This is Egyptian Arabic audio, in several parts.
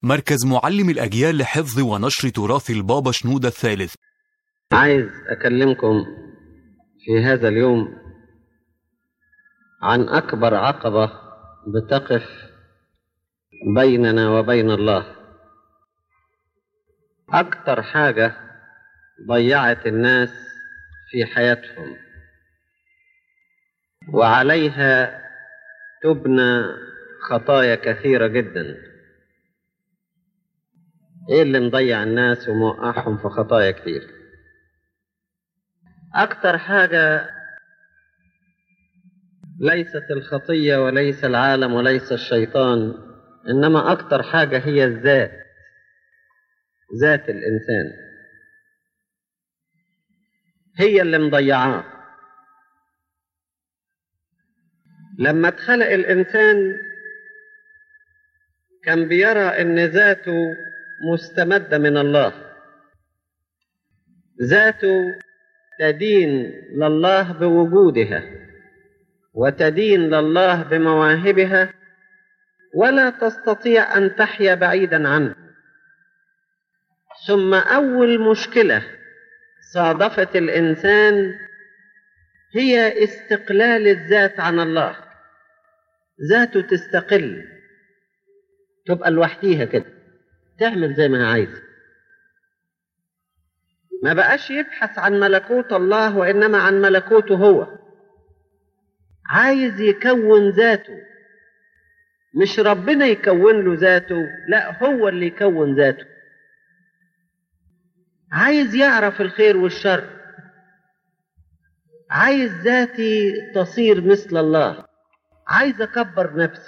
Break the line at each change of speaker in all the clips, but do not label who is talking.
مركز معلم الأجيال لحفظ ونشر تراث البابا شنودة الثالث
عايز أكلمكم في هذا اليوم عن أكبر عقبة بتقف بيننا وبين الله أكتر حاجة ضيعت الناس في حياتهم وعليها تبنى خطايا كثيرة جدا ايه اللي مضيع الناس وموقعهم في خطايا كتير اكتر حاجة ليست الخطية وليس العالم وليس الشيطان انما اكتر حاجة هي الذات ذات الانسان هي اللي مضيعاه لما اتخلق الانسان كان بيرى ان ذاته مستمده من الله ذاته تدين لله بوجودها وتدين لله بمواهبها ولا تستطيع ان تحيا بعيدا عنه ثم اول مشكله صادفت الانسان هي استقلال الذات عن الله ذاته تستقل تبقى لوحديها كده تعمل زي ما هي عايزه ما بقاش يبحث عن ملكوت الله وانما عن ملكوته هو عايز يكون ذاته مش ربنا يكون له ذاته لا هو اللي يكون ذاته عايز يعرف الخير والشر عايز ذاتي تصير مثل الله عايز اكبر نفسي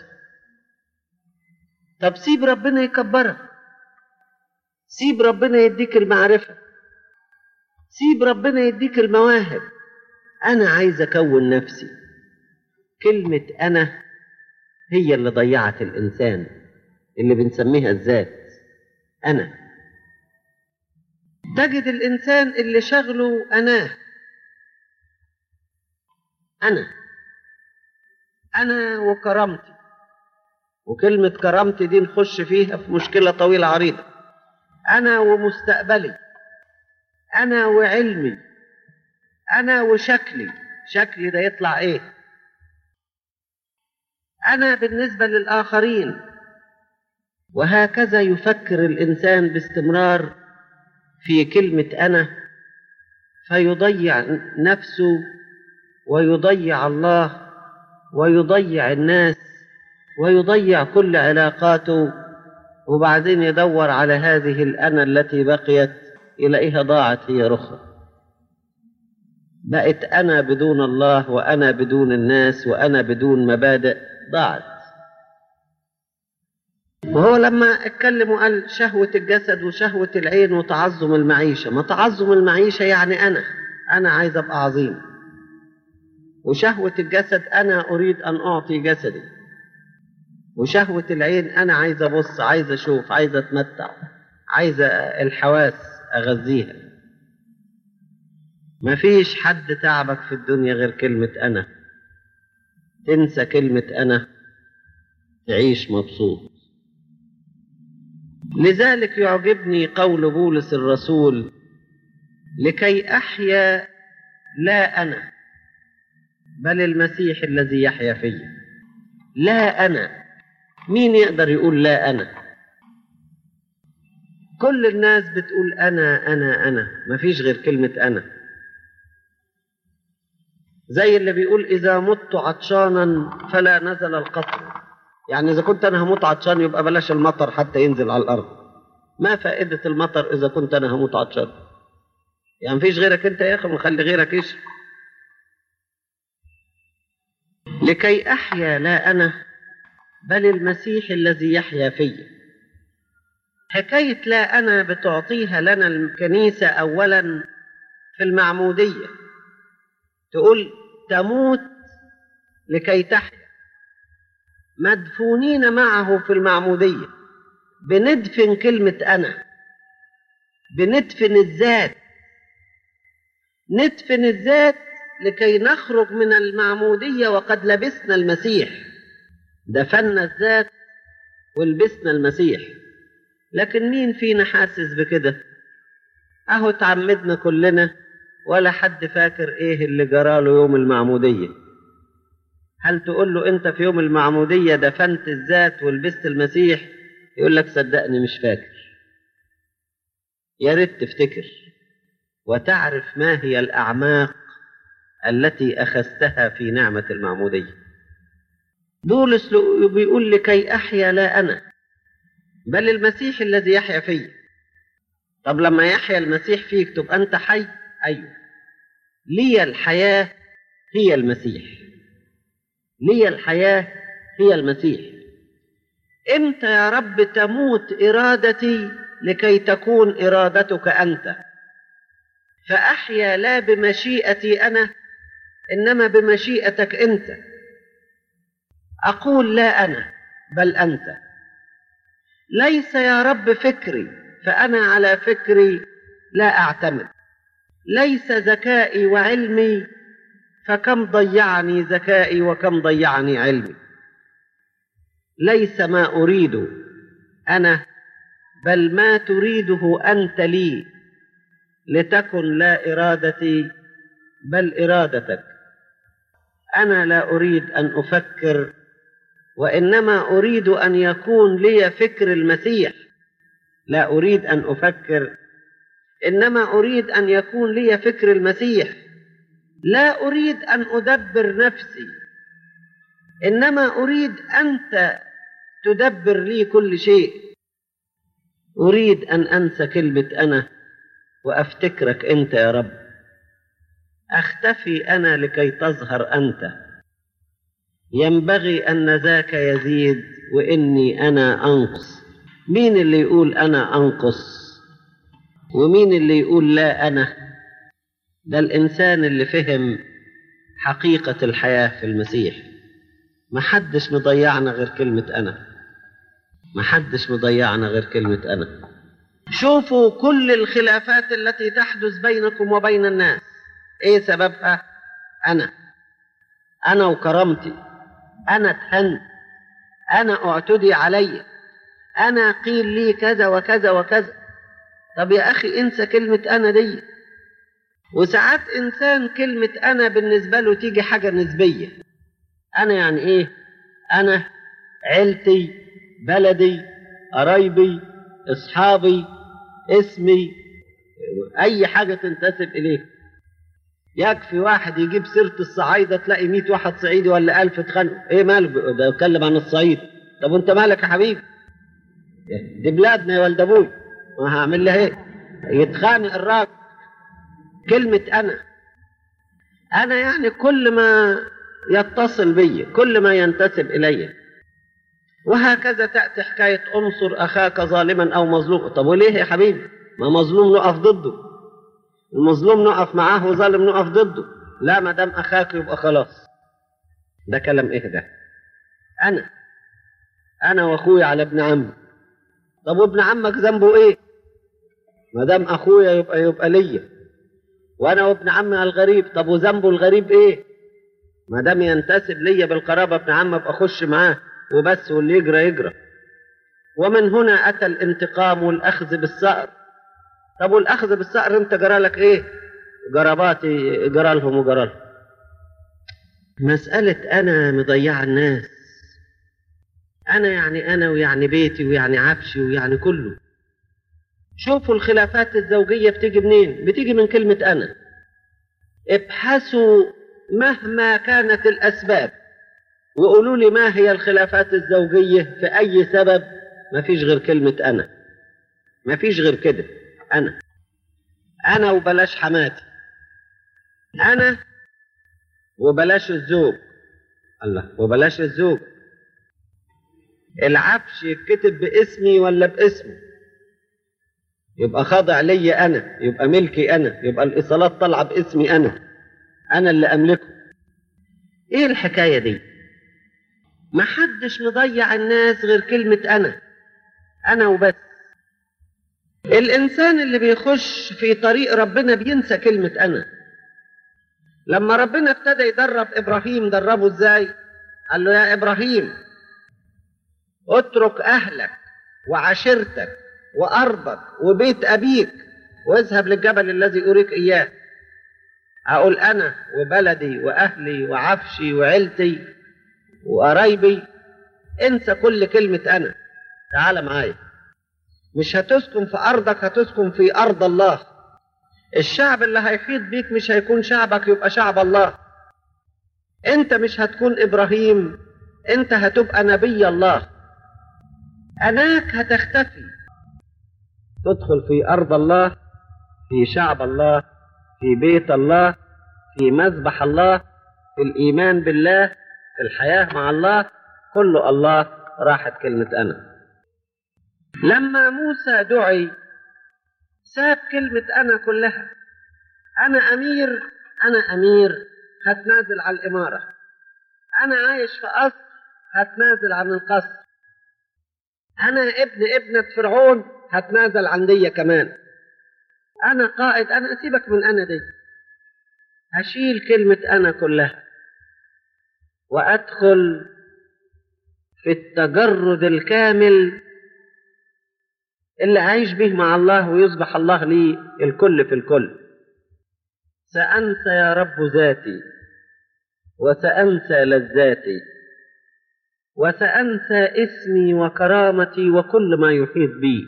طب سيب ربنا يكبرك سيب ربنا يديك المعرفة سيب ربنا يديك المواهب أنا عايز أكون نفسي كلمة أنا هي اللي ضيعت الإنسان اللي بنسميها الذات أنا تجد الإنسان اللي شغله أناه أنا أنا وكرامتي وكلمة كرامتي دي نخش فيها في مشكلة طويلة عريضة أنا ومستقبلي أنا وعلمي أنا وشكلي شكلي ده يطلع إيه أنا بالنسبة للآخرين وهكذا يفكر الإنسان باستمرار في كلمة أنا فيضيع نفسه ويضيع الله ويضيع الناس ويضيع كل علاقاته وبعدين يدور على هذه الأنا التي بقيت يلاقيها ضاعت هي رخرة بقت أنا بدون الله وأنا بدون الناس وأنا بدون مبادئ ضاعت وهو لما اتكلم وقال شهوة الجسد وشهوة العين وتعظم المعيشة ما تعظم المعيشة يعني أنا أنا عايز أبقى عظيم وشهوة الجسد أنا أريد أن أعطي جسدي وشهوة العين أنا عايز أبص عايز أشوف عايز أتمتع عايز الحواس أغذيها مفيش حد تعبك في الدنيا غير كلمة أنا تنسى كلمة أنا تعيش مبسوط لذلك يعجبني قول بولس الرسول لكي أحيا لا أنا بل المسيح الذي يحيا فيا لا أنا مين يقدر يقول لا أنا كل الناس بتقول أنا أنا أنا مفيش غير كلمة أنا زي اللي بيقول إذا مت عطشانا فلا نزل القطر يعني إذا كنت أنا هموت عطشان يبقى بلاش المطر حتى ينزل على الأرض ما فائدة المطر إذا كنت أنا هموت عطشان يعني مفيش غيرك أنت يا أخي مخلي غيرك يشرب لكي أحيا لا أنا بل المسيح الذي يحيا فيا حكاية لا أنا بتعطيها لنا الكنيسة أولا في المعمودية تقول تموت لكي تحيا مدفونين معه في المعمودية بندفن كلمة أنا بندفن الذات ندفن الذات لكي نخرج من المعمودية وقد لبسنا المسيح دفنا الذات ولبسنا المسيح لكن مين فينا حاسس بكده اهو تعمدنا كلنا ولا حد فاكر ايه اللي جراله يوم المعمودية هل تقول له انت في يوم المعمودية دفنت الذات ولبست المسيح يقول لك صدقني مش فاكر يا ريت تفتكر وتعرف ما هي الأعماق التي أخذتها في نعمة المعمودية بولس بيقول لكي أحيا لا أنا بل المسيح الذي يحيا فيه طب لما يحيا المسيح فيك تبقى أنت حي أيوه لي الحياة هي المسيح لي الحياة هي المسيح امتى يا رب تموت إرادتي لكي تكون إرادتك أنت فأحيا لا بمشيئتي أنا إنما بمشيئتك أنت أقول لا أنا بل أنت ليس يا رب فكري فأنا على فكري لا أعتمد ليس ذكائي وعلمي فكم ضيعني ذكائي وكم ضيعني علمي ليس ما أريد أنا بل ما تريده أنت لي لتكن لا إرادتي بل إرادتك أنا لا أريد أن أفكر وإنما أريد أن يكون لي فكر المسيح لا أريد أن أفكر إنما أريد أن يكون لي فكر المسيح لا أريد أن أدبر نفسي إنما أريد أنت تدبر لي كل شيء أريد أن أنسى كلمة أنا وأفتكرك أنت يا رب أختفي أنا لكي تظهر أنت ينبغي أن ذاك يزيد وإني أنا أنقص مين اللي يقول أنا أنقص ومين اللي يقول لا أنا ده الإنسان اللي فهم حقيقة الحياة في المسيح محدش مضيعنا غير كلمة أنا محدش مضيعنا غير كلمة أنا شوفوا كل الخلافات التي تحدث بينكم وبين الناس إيه سببها أنا أنا وكرامتي أنا اتهنت أنا اعتدي علي أنا قيل لي كذا وكذا وكذا طب يا أخي انسى كلمة أنا دي وساعات إنسان كلمة أنا بالنسبة له تيجي حاجة نسبية أنا يعني إيه أنا عيلتي بلدي قرايبي أصحابي اسمي أي حاجة تنتسب إليه يكفي واحد يجيب سيرة الصعايدة تلاقي مئة واحد صعيدي ولا ألف اتخانقوا إيه ماله بيتكلم عن الصعيد طب وأنت مالك يا حبيبي دي بلادنا يا ولد أبوي ما هعمل لها إيه يتخانق الراجل كلمة أنا أنا يعني كل ما يتصل بي كل ما ينتسب إلي وهكذا تأتي حكاية أنصر أخاك ظالما أو مظلوما طب وليه يا حبيبي ما مظلوم نقف ضده المظلوم نقف معاه وظالم نقف ضده لا ما دام أخاك يبقى خلاص ده كلام إيه ده أنا أنا وأخويا على ابن عمي طب وابن عمك ذنبه إيه ما دام أخويا يبقى يبقى ليا وأنا وابن عمي الغريب طب وذنبه الغريب إيه ما دام ينتسب ليا بالقرابة ابن عم ابقى اخش معاه وبس واللي يجرى يجرى ومن هنا اتى الانتقام والاخذ بالثأر طب والاخذ بالثأر انت جرى لك ايه جرباتي جرى لهم وجرى لهم مسألة أنا مضيعة الناس أنا يعني أنا ويعني بيتي ويعني عفشي ويعني كله شوفوا الخلافات الزوجية بتيجي منين بتيجي من كلمة أنا ابحثوا مهما كانت الأسباب وقولوا لي ما هي الخلافات الزوجية في أي سبب ما فيش غير كلمة أنا ما فيش غير كده أنا أنا وبلاش حماتي أنا وبلاش الزوج الله وبلاش الزوج العفش يتكتب باسمي ولا باسمه يبقى خاضع لي أنا يبقى ملكي أنا يبقى الإيصالات طالعة باسمي أنا أنا اللي أملكه إيه الحكاية دي ما حدش مضيع الناس غير كلمة أنا أنا وبس الإنسان اللي بيخش في طريق ربنا بينسى كلمة أنا لما ربنا ابتدى يدرب إبراهيم دربه إزاي قال له يا إبراهيم اترك أهلك وعشيرتك وأرضك وبيت أبيك واذهب للجبل الذي أريك إياه أقول أنا وبلدي وأهلي وعفشي وعيلتي وقرايبي انسى كل كلمة أنا تعال معايا مش هتسكن في أرضك هتسكن في أرض الله الشعب اللي هيحيط بيك مش هيكون شعبك يبقى شعب الله انت مش هتكون إبراهيم انت هتبقى نبي الله أناك هتختفي تدخل في أرض الله في شعب الله في بيت الله في مذبح الله في الإيمان بالله في الحياة مع الله كله الله راحت كلمة أنا لما موسى دعي ساب كلمة أنا كلها أنا أمير أنا أمير هتنازل عن الإمارة أنا عايش في قصر هتنازل عن القصر أنا ابن ابنة فرعون هتنازل عن دي كمان أنا قائد أنا أسيبك من أنا دي هشيل كلمة أنا كلها وأدخل في التجرد الكامل اللي أعيش به مع الله ويصبح الله لي الكل في الكل سأنسى يا رب ذاتي وسأنسى لذاتي وسأنسى اسمي وكرامتي وكل ما يحيط بي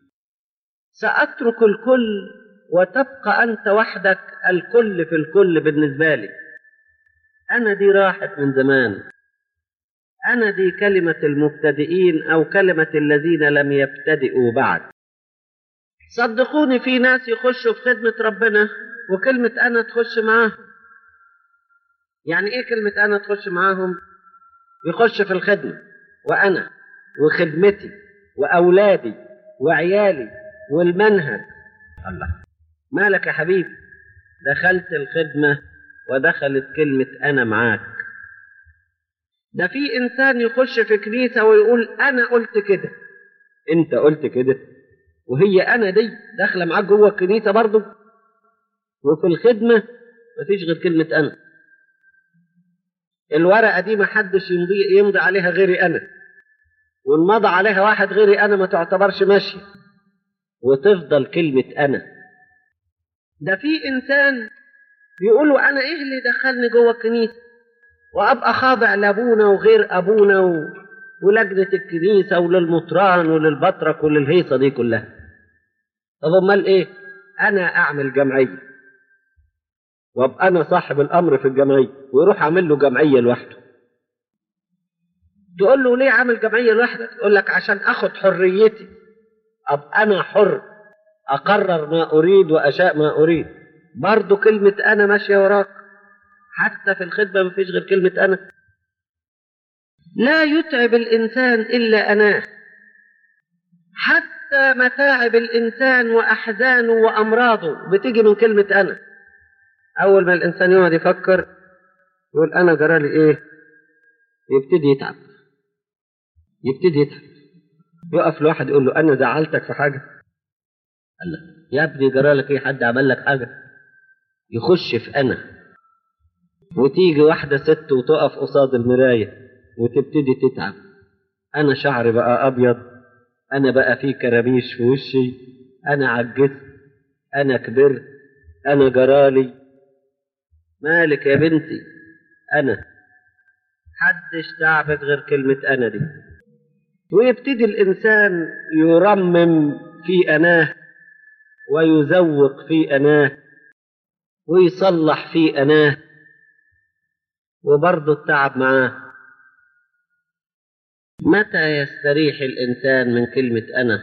سأترك الكل وتبقى أنت وحدك الكل في الكل بالنسبة لي أنا دي راحت من زمان أنا دي كلمة المبتدئين أو كلمة الذين لم يبتدئوا بعد صدقوني في ناس يخشوا في خدمة ربنا وكلمة أنا تخش معاهم يعني إيه كلمة أنا تخش معاهم يخش في الخدمة وأنا وخدمتي وأولادي وعيالي والمنهج الله مالك يا حبيبي دخلت الخدمة ودخلت كلمة أنا معاك ده في إنسان يخش في كنيسة ويقول أنا قلت كده أنت قلت كده وهي أنا دي داخلة معاك جوه الكنيسة برضو وفي الخدمة مفيش غير كلمة أنا الورقة دي محدش يمضي, يمضي عليها غيري أنا وإن مضى عليها واحد غيري أنا ما تعتبرش ماشي وتفضل كلمة أنا ده في إنسان بيقولوا أنا إيه اللي دخلني جوه الكنيسة وأبقى خاضع لأبونا وغير أبونا و... ولجنة الكنيسة وللمطران وللبطرك وللهيصة دي كلها طب أمال إيه؟ أنا أعمل جمعية وأبقى أنا صاحب الأمر في الجمعية ويروح عامل له جمعية لوحده تقول له ليه عامل جمعية لوحدك؟ يقول لك عشان آخد حريتي أبقى أنا حر أقرر ما أريد وأشاء ما أريد برضو كلمة أنا ماشية وراك حتى في الخدمة مفيش غير كلمة أنا لا يتعب الإنسان إلا أناه حتى متاعب الإنسان وأحزانه وأمراضه بتيجي من كلمة أنا أول ما الإنسان يقعد يفكر يقول أنا جرالي إيه يبتدي يتعب يبتدي يتعب يقف لواحد يقول له أنا زعلتك في حاجة قال له يا ابني جرالك إيه حد عمل لك حاجة يخش في أنا وتيجي واحدة ست وتقف قصاد المراية وتبتدي تتعب أنا شعري بقى أبيض أنا بقى في كرابيش في وشي أنا عجزت أنا كبرت أنا جرالي مالك يا بنتي أنا حدش تعبك غير كلمة أنا دي ويبتدي الإنسان يرمم في أناه ويزوق في أناه ويصلح في أناه وبرضه التعب معاه متى يستريح الإنسان من كلمة أنا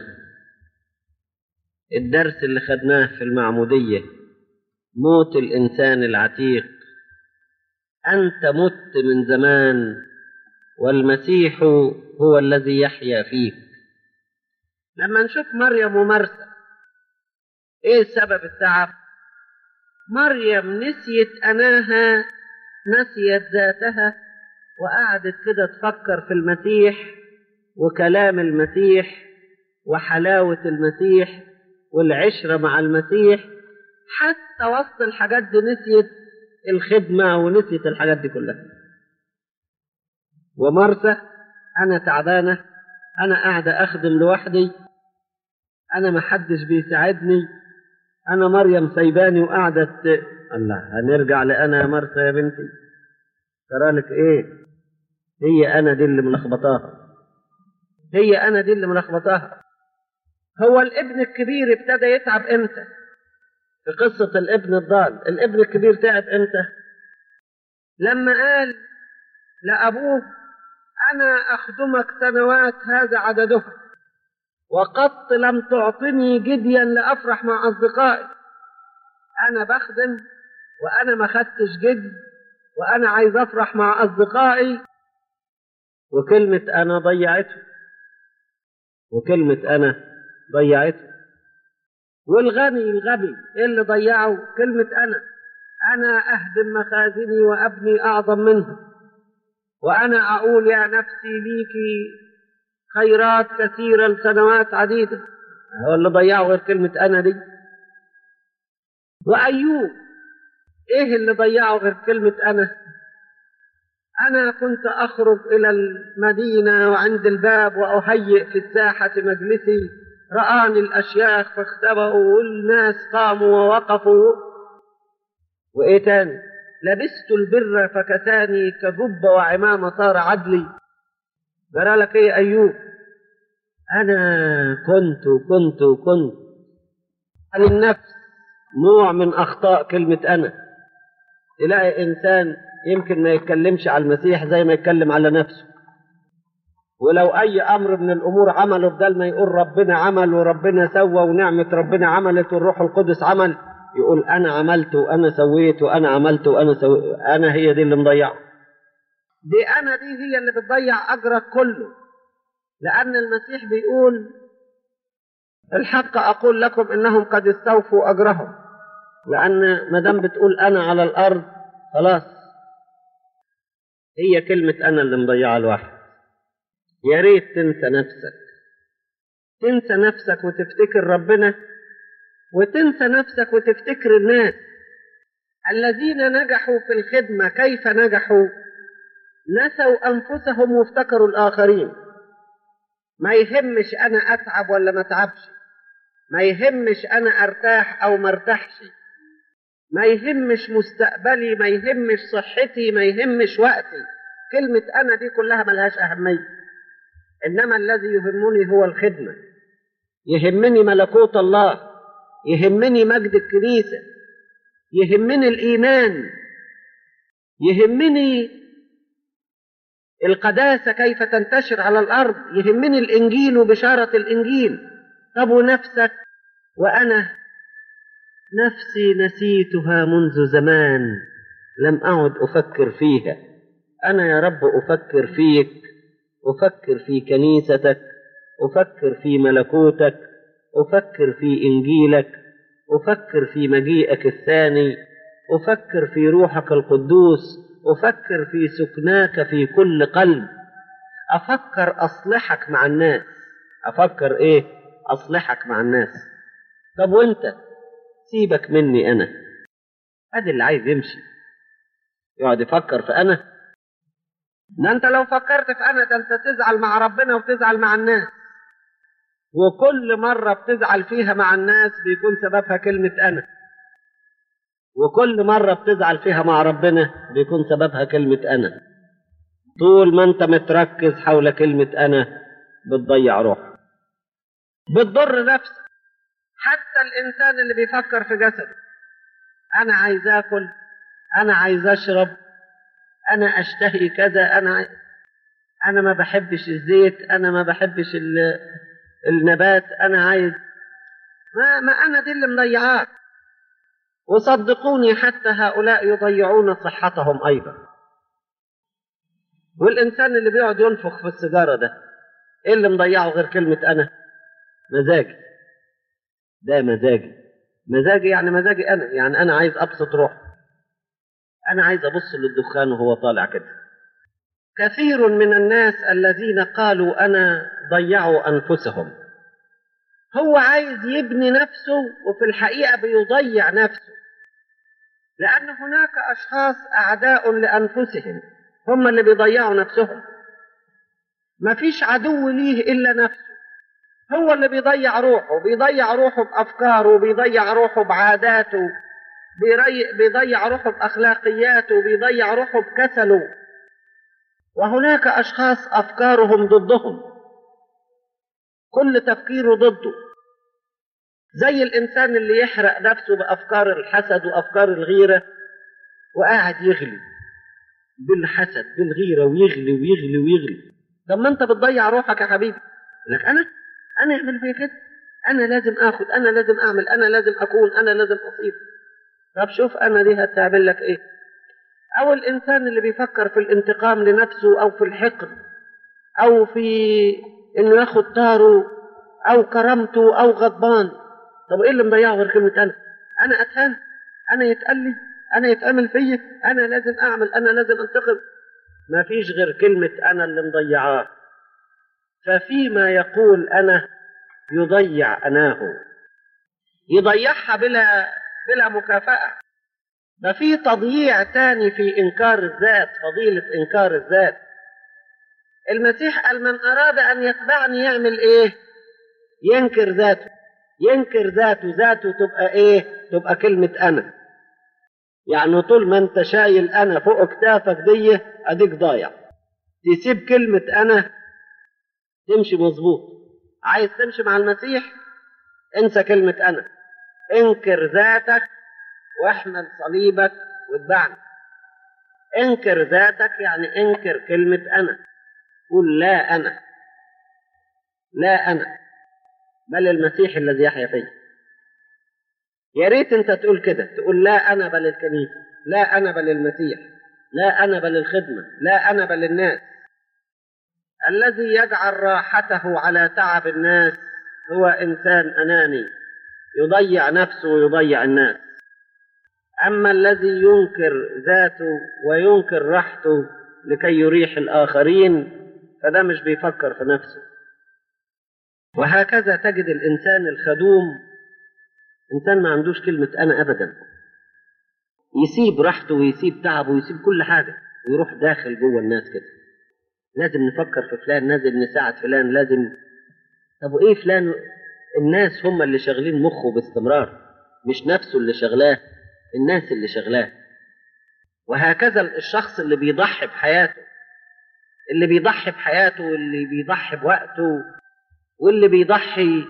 الدرس اللي خدناه في المعمودية موت الإنسان العتيق أنت مت من زمان والمسيح هو الذي يحيا فيك لما نشوف مريم ومرسى ايه سبب التعب مريم نسيت أناها نسيت ذاتها وقعدت كده تفكر في المسيح وكلام المسيح وحلاوة المسيح والعشرة مع المسيح حتى وسط الحاجات دي نسيت الخدمة ونسيت الحاجات دي كلها ومرسى أنا تعبانة أنا قاعدة أخدم لوحدي انا ما حدش بيساعدني انا مريم سايباني وقعدت الله هنرجع لانا يا مرسى يا بنتي ترى لك ايه هي انا دي اللي ملخبطاها هي انا دي اللي ملخبطاها هو الابن الكبير ابتدى يتعب امتى في قصة الابن الضال الابن الكبير تعب امتى لما قال لأبوه أنا أخدمك سنوات هذا عددها وقط لم تعطني جديا لأفرح مع أصدقائي أنا بخدم وأنا ما خدتش جدي وأنا عايز أفرح مع أصدقائي وكلمة أنا ضيعته وكلمة أنا ضيعته والغني الغبي إيه اللي ضيعه كلمة أنا أنا أهدم مخازني وأبني أعظم منها وأنا أقول يا نفسي ليكي خيرات كثيرة لسنوات عديدة هو اللي ضيعه غير كلمة أنا دي وأيوب إيه اللي ضيعه غير كلمة أنا أنا كنت أخرج إلى المدينة وعند الباب وأهيئ في الساحة مجلسي رآني الأشياخ فاختبأوا والناس قاموا ووقفوا وإيه تاني لبست البر فكساني كجب وعمامة صار عدلي جرى لك إيه أيوب أنا كنت وكنت وكنت عن النفس نوع من أخطاء كلمة أنا تلاقي إنسان يمكن ما يتكلمش على المسيح زي ما يتكلم على نفسه ولو أي أمر من الأمور عمله بدل ما يقول ربنا عمل وربنا سوى ونعمة ربنا عملت والروح القدس عمل يقول أنا عملت وأنا سويت وأنا عملت وأنا سويت أنا هي دي اللي مضيعه دي أنا دي هي اللي بتضيع أجرك كله لأن المسيح بيقول الحق أقول لكم إنهم قد استوفوا أجرهم لأن ما دام بتقول أنا على الأرض خلاص هي كلمة أنا اللي مضيعة الواحد يا ريت تنسى نفسك تنسى نفسك وتفتكر ربنا وتنسى نفسك وتفتكر الناس الذين نجحوا في الخدمة كيف نجحوا نسوا أنفسهم وافتكروا الآخرين ما يهمش أنا أتعب ولا ما أتعبش ما يهمش أنا أرتاح أو ما أرتاحش ما يهمش مستقبلي ما يهمش صحتي ما يهمش وقتي كلمة أنا دي كلها ملهاش أهمية إنما الذي يهمني هو الخدمة يهمني ملكوت الله يهمني مجد الكنيسة يهمني الإيمان يهمني القداسة كيف تنتشر على الأرض يهمني الإنجيل وبشارة الإنجيل طب ونفسك وأنا نفسي نسيتها منذ زمان لم أعد أفكر فيها أنا يا رب أفكر فيك أفكر في كنيستك أفكر في ملكوتك أفكر في إنجيلك أفكر في مجيئك الثاني أفكر في روحك القدوس أفكر في سكناك في كل قلب أفكر أصلحك مع الناس أفكر إيه أصلحك مع الناس طب وأنت سيبك مني أنا أدي اللي عايز يمشي يقعد يفكر في أنا ده أنت لو فكرت في أنا ده أنت تزعل مع ربنا وتزعل مع الناس وكل مرة بتزعل فيها مع الناس بيكون سببها كلمة أنا وكل مرة بتزعل فيها مع ربنا بيكون سببها كلمة أنا طول ما أنت متركز حول كلمة أنا بتضيع روحك بتضر نفسك حتى الإنسان اللي بيفكر في جسده أنا عايز آكل أنا عايز أشرب أنا أشتهي كذا أنا عايز أنا ما بحبش الزيت أنا ما بحبش ال... النبات أنا عايز ما, ما أنا دي اللي مضيعاك وصدقوني حتى هؤلاء يضيعون صحتهم أيضا والإنسان اللي بيقعد ينفخ في السيجارة ده إيه اللي مضيعه غير كلمة أنا مزاجي ده مزاجي مزاجي يعني مزاجي أنا يعني أنا عايز أبسط روحي أنا عايز أبص للدخان وهو طالع كده كثير من الناس الذين قالوا أنا ضيعوا أنفسهم هو عايز يبني نفسه وفي الحقيقة بيضيع نفسه لأن هناك أشخاص أعداء لأنفسهم هم اللي بيضيعوا نفسهم ما فيش عدو ليه إلا نفسه هو اللي بيضيع روحه بيضيع روحه بأفكاره بيضيع روحه بعاداته بيري- بيضيع روحه بأخلاقياته بيضيع روحه بكسله وهناك أشخاص أفكارهم ضدهم كل تفكيره ضده زي الإنسان اللي يحرق نفسه بأفكار الحسد وأفكار الغيرة وقاعد يغلي بالحسد بالغيرة ويغلي ويغلي ويغلي طب ما أنت بتضيع روحك يا حبيبي لك أنا أنا أعمل فيا كده أنا لازم آخد أنا لازم أعمل أنا لازم أكون أنا لازم أصيب طب شوف أنا دي هتعمل لك إيه أو الإنسان اللي بيفكر في الانتقام لنفسه أو في الحقد أو في إنه ياخد طاره أو كرامته أو غضبان طب إيه اللي مضيعه غير كلمة أنا؟ أنا أتهان أنا يتقال لي أنا يتعمل فيا أنا لازم أعمل أنا لازم أنتقم ما فيش غير كلمة أنا اللي مضيعاه ففيما يقول أنا يضيع أناه يضيعها بلا بلا مكافأة ده في تضييع تاني في إنكار الذات فضيلة إنكار الذات المسيح قال من أراد أن يتبعني يعمل إيه؟ ينكر ذاته ينكر ذاته ذاته تبقى إيه؟ تبقى كلمة أنا يعني طول ما أنت شايل أنا فوق كتافك دي أديك ضايع تسيب كلمة أنا تمشي مظبوط عايز تمشي مع المسيح انسى كلمة أنا انكر ذاتك واحمل صليبك واتبعني انكر ذاتك يعني انكر كلمة أنا قول لا أنا لا أنا بل المسيح الذي يحيا فيا يا ريت انت تقول كده تقول لا أنا بل الكنيسة لا أنا بل المسيح لا أنا بل الخدمة لا أنا بل الناس الذي يجعل راحته على تعب الناس هو إنسان أناني يضيع نفسه ويضيع الناس أما الذي ينكر ذاته وينكر راحته لكي يريح الآخرين فده مش بيفكر في نفسه وهكذا تجد الإنسان الخدوم إنسان ما عندوش كلمة أنا أبدا يسيب راحته ويسيب تعبه ويسيب كل حاجة ويروح داخل جوه الناس كده لازم نفكر في فلان لازم نساعد فلان لازم طب وإيه فلان الناس هم اللي شغالين مخه باستمرار مش نفسه اللي شغلاه الناس اللي شغلاه وهكذا الشخص اللي بيضحي بحياته اللي بيضحي بحياته واللي بيضحي بوقته واللي بيضحي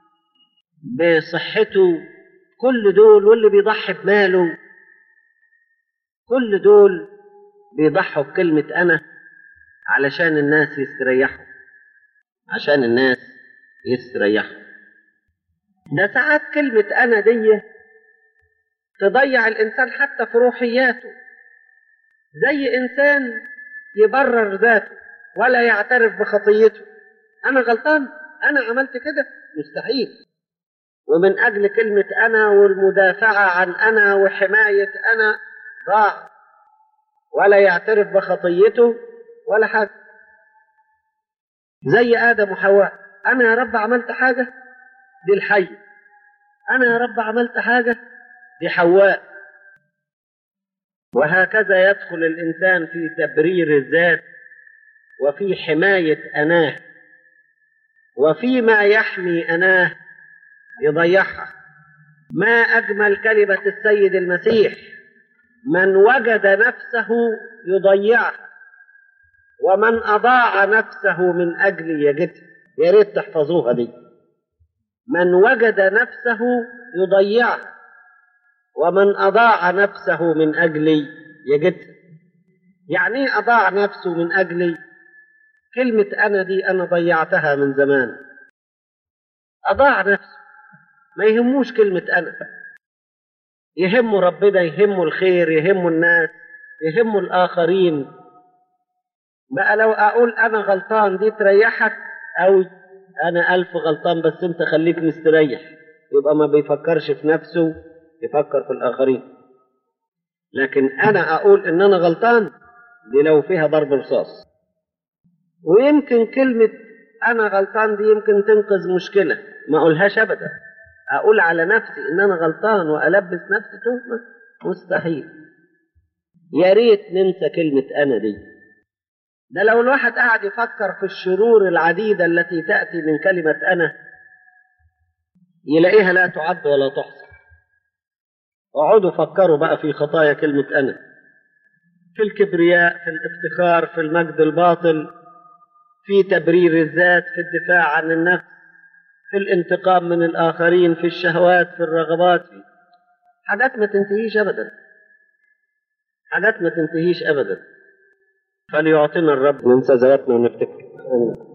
بصحته كل دول واللي بيضحي بماله كل دول بيضحوا بكلمة أنا علشان الناس يستريحوا عشان الناس يستريحوا ده ساعات كلمة أنا دي تضيع الإنسان حتى في روحياته زي إنسان يبرر ذاته ولا يعترف بخطيته أنا غلطان أنا عملت كده مستحيل ومن أجل كلمة أنا والمدافعة عن أنا وحماية أنا ضاع ولا يعترف بخطيته ولا حاجة زي آدم وحواء أنا يا رب عملت حاجة دي الحي أنا يا رب عملت حاجة دي حواء وهكذا يدخل الإنسان في تبرير الذات وفي حماية أناه وفيما يحمي أناه يضيعها ما أجمل كلمة السيد المسيح من وجد نفسه يضيعها ومن أضاع نفسه من أجلي يجدها يا ريت تحفظوها دي من وجد نفسه يضيعها ومن أضاع نفسه من أجلي يجدها يعني ايه أضاع نفسه من أجلي كلمة أنا دي أنا ضيعتها من زمان أضاع نفسه ما يهموش كلمة أنا يهمه ربنا يهمه الخير يهمه الناس يهمه الآخرين بقى لو أقول أنا غلطان دي تريحك أو أنا ألف غلطان بس أنت خليك مستريح يبقى ما بيفكرش في نفسه يفكر في الآخرين لكن أنا أقول إن أنا غلطان دي لو فيها ضرب رصاص ويمكن كلمة أنا غلطان دي يمكن تنقذ مشكلة ما أقولهاش أبدا أقول على نفسي إن أنا غلطان وألبس نفسي تهمة مستحيل يا ريت ننسى كلمة أنا دي ده لو الواحد قاعد يفكر في الشرور العديدة التي تأتي من كلمة أنا يلاقيها لا تعد ولا تحصى اقعدوا فكروا بقى في خطايا كلمة أنا في الكبرياء في الافتخار في المجد الباطل في تبرير الذات في الدفاع عن النفس في الانتقام من الآخرين في الشهوات في الرغبات في حاجات ما تنتهيش أبدا حاجات ما تنتهيش أبدا فليعطينا الرب ننسى ذواتنا ونفتكر